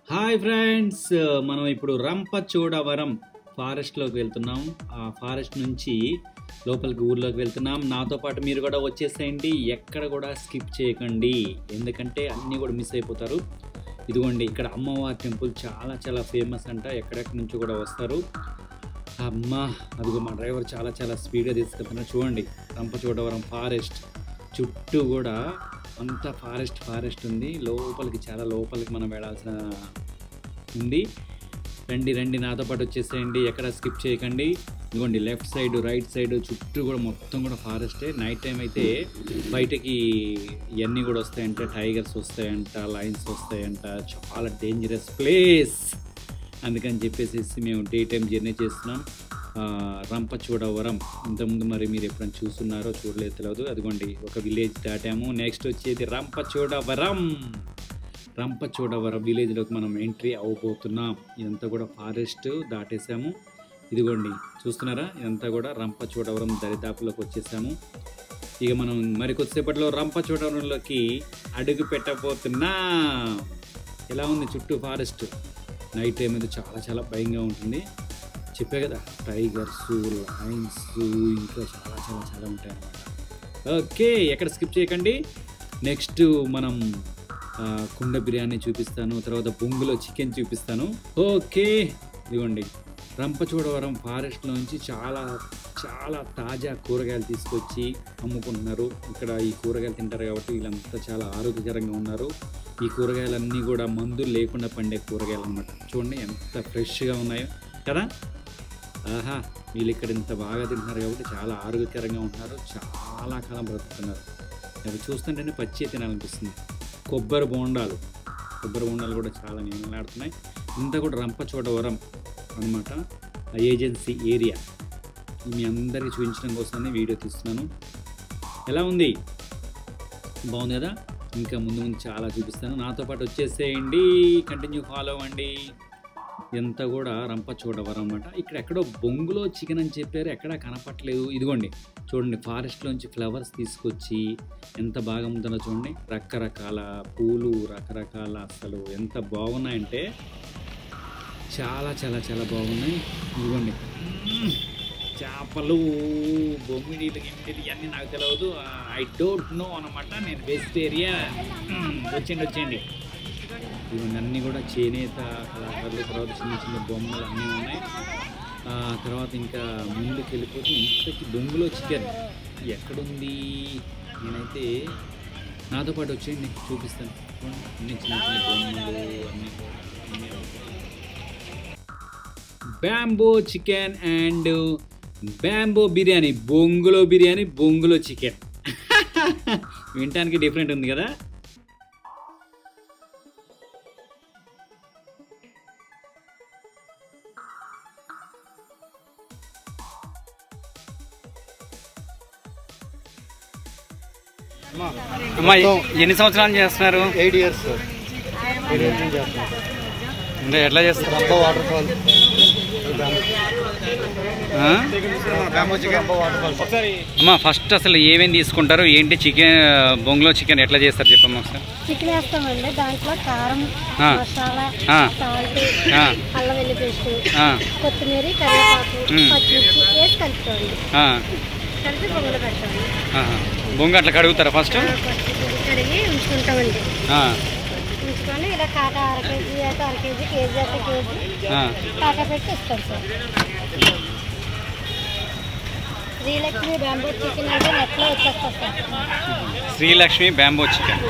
Hi friends మనం ఇప్పుడు రంపచోడవరం ఫారెస్ట్లోకి వెళ్తున్నాం ఆ ఫారెస్ట్ నుంచి లోపలికి ఊర్లోకి వెళ్తున్నాం నాతో పాటు మీరు కూడా వచ్చేసేయండి ఎక్కడ కూడా స్కిప్ చేయకండి ఎందుకంటే అన్నీ కూడా మిస్ అయిపోతారు ఇదిగోండి ఇక్కడ అమ్మవారి టెంపుల్ చాలా చాలా ఫేమస్ అంట ఎక్కడెక్కడి నుంచి కూడా వస్తారు అమ్మా అదిగో మా డ్రైవర్ చాలా చాలా స్పీడ్గా తీసుకెళ్తున్నారు చూడండి రంపచోడవరం ఫారెస్ట్ చుట్టూ కూడా అంతా ఫారెస్ట్ ఫారెస్ట్ ఉంది లోపలికి చాలా లోపలికి మనం వెళ్ళాల్సిన ఉంది రండి రండి నాతో పాటు వచ్చేసేయండి ఎక్కడ స్కిప్ చేయకండి ఇదిగోండి లెఫ్ట్ సైడ్ రైట్ సైడ్ చుట్టూ కూడా మొత్తం కూడా ఫారెస్టే నైట్ టైం అయితే బయటకి ఇవన్నీ కూడా వస్తాయంట టైగర్స్ వస్తాయంట లైన్స్ వస్తాయంట చాలా డేంజరస్ ప్లేస్ అందుకని చెప్పేసి మేము డే టైం జర్నీ చేస్తున్నాం ఆ, రంపచోడవరం ఇంతకుముందు మరి మీరు ఎప్పుడైనా చూస్తున్నారో చూడలేదు తెలియదు అదిగోండి ఒక విలేజ్ దాటాము నెక్స్ట్ వచ్చేది రంపచోడవరం రంపచోడవరం విలేజ్లోకి మనం ఎంట్రీ అవ్వబోతున్నాం ఇదంతా కూడా ఫారెస్ట్ దాటేసాము ఇదిగోండి చూస్తున్నారా ఇదంతా కూడా రంపచోడవరం దరిదాపులోకి వచ్చేసాము ఇక మనం మరి కొద్దిసేపట్లో రంపచోడవరంలోకి అడుగు పెట్టబోతున్నాం ఎలా ఉంది చుట్టూ ఫారెస్ట్ నైట్ టైం అయితే చాలా చాలా భయంగా ఉంటుంది చెప్పే కదా టైగర్స్ లైన్స్ ఇంకా చాలా చాలా చాలా ఉంటాయి అన్నమాట ఓకే ఎక్కడ స్కిప్ చేయకండి నెక్స్ట్ మనం ఆ, కుండ బిర్యానీ చూపిస్తాను తర్వాత బొంగులో చికెన్ చూపిస్తాను ఓకే ఇదిగోండి రంపచోడవరం ఫారెస్ట్లో నుంచి చాలా చాలా తాజా కూరగాయలు తీసుకొచ్చి అమ్ముకుంటున్నారు ఇక్కడ ఈ కూరగాయలు తింటారు కాబట్టి వీళ్ళంతా చాలా ఆరోగ్యకరంగా ఉన్నారు ఈ కూరగాయలన్నీ కూడా మందులు లేకుండా పండే కూరగాయలు అన్నమాట చూడండి ఎంత ఫ్రెష్గా ఉన్నాయో కదా ఆహా వీళ్ళు ఇక్కడ ఇంత బాగా తింటున్నారు కాబట్టి చాలా ఆరోగ్యకరంగా ఉంటున్నారు చాలా కాలం బ్రతుకుతున్నారు అవి చూస్తుంటేనే పచ్చి తినాలనిపిస్తుంది కొబ్బరి బోండాలు కొబ్బరి బోండాలు కూడా చాలా నిలలాడుతున్నాయి ఇంత కూడా రంపచోడవరం అనమాట ఏజెన్సీ ఏరియా మీ అందరికీ చూపించడం కోసమే వీడియో తీస్తున్నాను ఎలా ఉంది బాగుంది కదా ఇంకా ముందు ముందు చాలా చూపిస్తాను నాతో పాటు వచ్చేసేయండి కంటిన్యూ ఫాలో అవ్వండి ఇదంతా కూడా రంపచోడవరం అనమాట ఇక్కడ ఎక్కడో బొంగులో చికెన్ అని చెప్పారు ఎక్కడా కనపట్లేదు ఇదిగోండి చూడండి ఫారెస్ట్లోంచి ఫ్లవర్స్ తీసుకొచ్చి ఎంత బాగా ఉంటుందో చూడండి రకరకాల పూలు రకరకాల అసలు ఎంత బాగున్నాయంటే చాలా చాలా చాలా బాగున్నాయి ఇదిగోండి మ్మ్. చేపలు బొమ్మిడీలు గిమ్మిడీలు ఇవన్నీ నాకు తెలియదు ఐ డోంట్ నో అనమాట నేను వెజిటేరియన్ వచ్చేయండి వచ్చేయండి ఇవన్నీ అన్నీ కూడా చేనేత కళాకారులు తర్వాత చిన్న చిన్న బొమ్మలు అన్నీ ఉన్నాయి ఆ తర్వాత ఇంకా ముందుకు వెళ్ళిపోతే ఇంతకి బొంగులో చికెన్ ఎక్కడుంది నేనైతే నాతో పాటు వచ్చేయండి చూపిస్తాను చూడండి, అన్ని చిన్న చిన్న బొమ్మలు అన్నీ కూడా అన్నీ bamboo chicken and bamboo biryani బొంగులో బిర్యానీ బొంగులో చికెన్ వినటానికి డిఫరెంట్ ఉంది కదా అమ్మా ఎన్ని సంవత్సరాలు చేస్తున్నారు eight years sir eight years నుంచి చేస్తున్నాం అంటే ఎట్లా చేస్తారు రంప వాటర్ ఫాల్ ఆ? రంప వాటర్ ఫాల్ అమ్మా ఫస్ట్ అసలు ఏమేమి తీసుకుంటారు ఏంటి చికెన్ బొంగులో చికెన్ ఎట్లా చేస్తారు చెప్పమ్మా ఒకసారి చికెన్ వేస్తామండి దాంట్లో కారం ఆ. మసాలా ఆ. సాల్ట్ ఆ. అల్లం వెల్లి పేస్ట్ ఆ, కొత్తిమీర కరివేపాకు మ్. పచ్చిమిర్చి వేసి కలుపుకోండి ఆ, కలిపి బొమ్మలు పెట్టండి ఆహా. బొంగు అట్లా కడుగుతారా ఫస్ట్ ఆ, పచ్చి కడిగి ఉంచుకుంటామండి ఆ, ఉంచుకొని ఇలా కాట అర కేజీ అయితే అర కేజీ కేజీ అయితే కేజీ ఆ. కాట పెట్టి ఇస్తాం సార్ శ్రీలక్ష్మి బ్యాంబూ చికెన్ అంటే నెట్లో వచ్చేస్తారు సార్ శ్రీలక్ష్మి బ్యాంబో చికెన్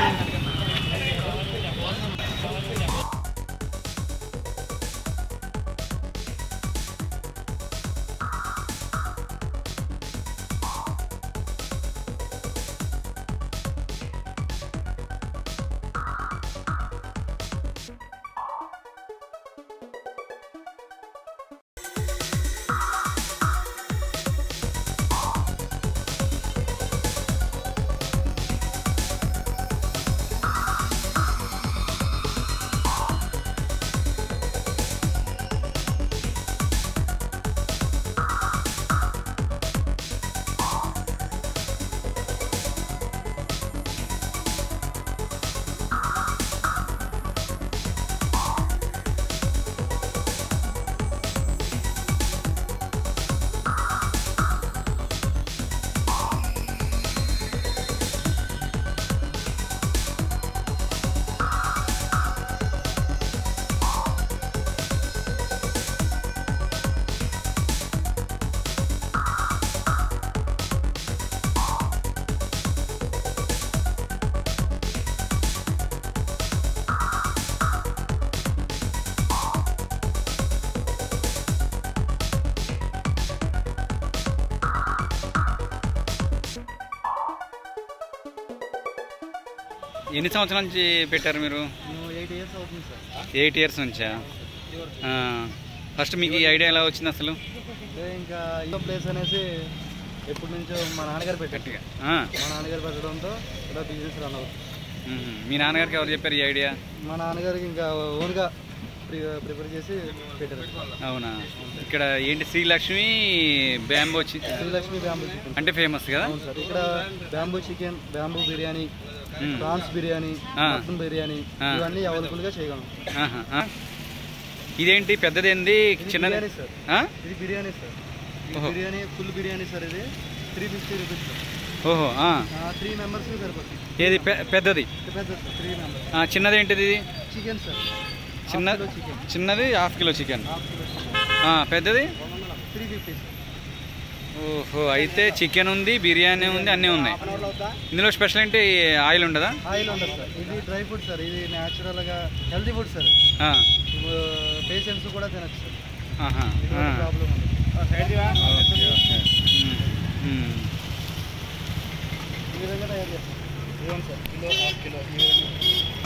ఎన్ని సంవత్సరాల నుంచి పెట్టారు మీరు మేము ఎయిట్ ఇయర్స్ అవుతుంది సార్ ఎయిట్ ఇయర్స్ నుంచా ఫస్ట్ మీకు ఈ ఐడియా ఎలా వచ్చింది అసలు అదే ఇంకా ఈ ప్లేస్ అనేసి ఎప్పటి నుంచో మా నాన్నగారు పెట్టారు గట్టిగా ఆ, మా నాన్నగారు పెట్టడంతో ఇలా బిజినెస్ రన్ అవుతుంది మ్మ్. మీ నాన్నగారికి ఎవరు చెప్పారు ఈ ఐడియా మా నాన్నగారికి ఇంకా ఓన్గా ప్రిపేర్ చేసి పెట్టారు అవునా ఇక్కడ ఏంటి శ్రీలక్ష్మి బ్యాంబో చి- శ్రీలక్ష్మి బ్యాంబూ చికెన్ అంటే ఫేమస్ కదా అవును సార్ ఇక్కడ బ్యాంబూ చికెన్ బ్యాంబూ బిర్యానీ మ్మ్. ప్రాన్స్ బిర్యానీ ఆ. మటన్ బిర్యానీ ఆ. ఇవన్నీ అవైలబుల్గా చేయగలం ఆహా, ఆ. ఇదేంటి పెద్దది ఏంది ఇది చిన్నది బిర్యానీ సార్ ఆ? ఇది బిర్యానీ సార్ ఇది ఓహో. బిర్యానీ ఫుల్ బిర్యానీ సార్ ఇది త్రీ ఫిఫ్టీ రూపీస్ సార్ ఓహో ఆ. త్రీ మెంబర్స్కి సరిపోతుంది ఏది పె- పెద్దది ఇది పెద్ద సార్ త్రీ మెంబర్స్ ఆ, చిన్నది ఏంటిది ఇది చికెన్ సార్ చిన్న చికెన్ చిన్నది half kilo chicken half kilo ఆ, పెద్దది త్రీ ఫిఫ్టీ సార్ ఓహో అయితే చికెన్ ఉంది బిర్యానీ ఉంది అన్నీ ఉన్నాయి ఇందులో స్పెషల్ ఏంటి ఆయిల్ ఉండదా ఆయిల్ ఉండదు సార్ ఇది డ్రై ఫుడ్ సార్ ఇది న్యాచురల్గా హెల్తీ ఫుడ్ సార్ ఆ, పేషెంట్స్ కూడా తినచ్చు సార్ ఆహా, ఆ. ప్రాబ్లం ఉంది ఓకే, ఓకే. మ్మ్. మ్మ్. ఈ విధంగా తయారు చేస్తాం ఇవ్వండి సార్ కిలో హాఫ్ కిలో ఈ విధంగా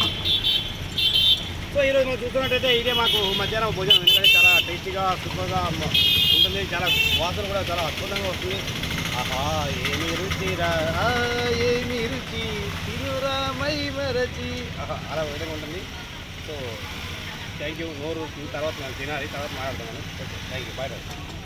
సో ఈరోజు మనం చూస్తున్నట్టయితే ఇదే మాకు మధ్యాహ్నం భోజనం ఎందుకంటే చాలా టేస్టీగా సూపర్గా మ- ఉంటుంది చాలా వాసన కూడా చాలా అద్భుతంగా వస్తుంది ఆహా ఏమి రుచి రా ఆ, ఏమి రుచి తిరురా మై మరచి ఆహా, అలా ఒక విధంగా ఉంటుంది సో థ్యాంక్ యూ నోరు తర్వాత నేను తినాలి తర్వాత మాట్లాడతాను okay thank you bye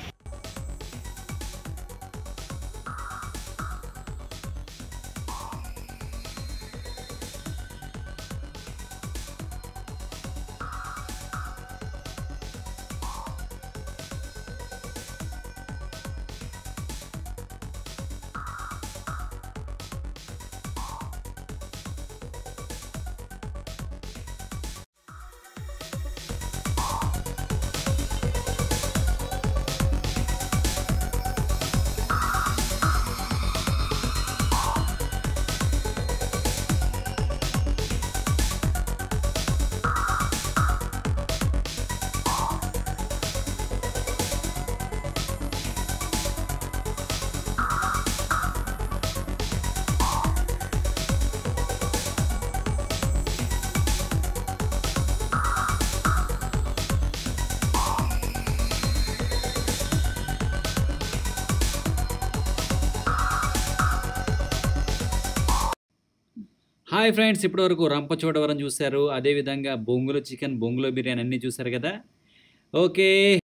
hi friends ఇప్పటివరకు రంపచోడవరం చూశారు అదేవిధంగా బొంగులో చికెన్ బొంగులో బిర్యానీ అన్నీ చూశారు కదా ఓకే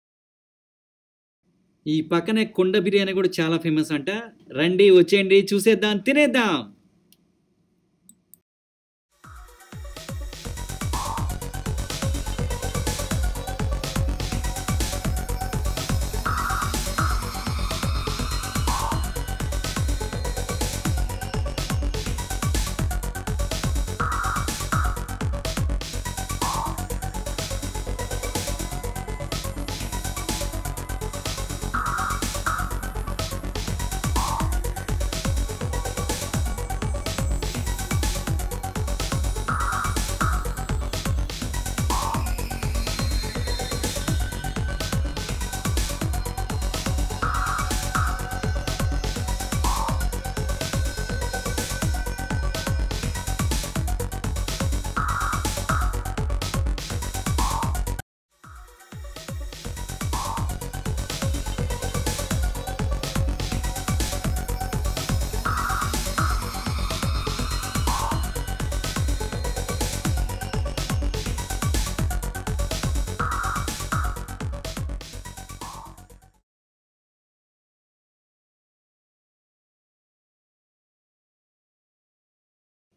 ఈ పక్కనే కుండ బిర్యానీ కూడా చాలా ఫేమస్ అంట రండి వచ్చేయండి చూసేద్దాం తినేద్దాం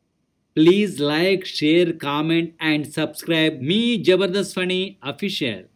please like share comment and subscribe మీ జబర్దస్త్ ఫనీ అఫీషియల్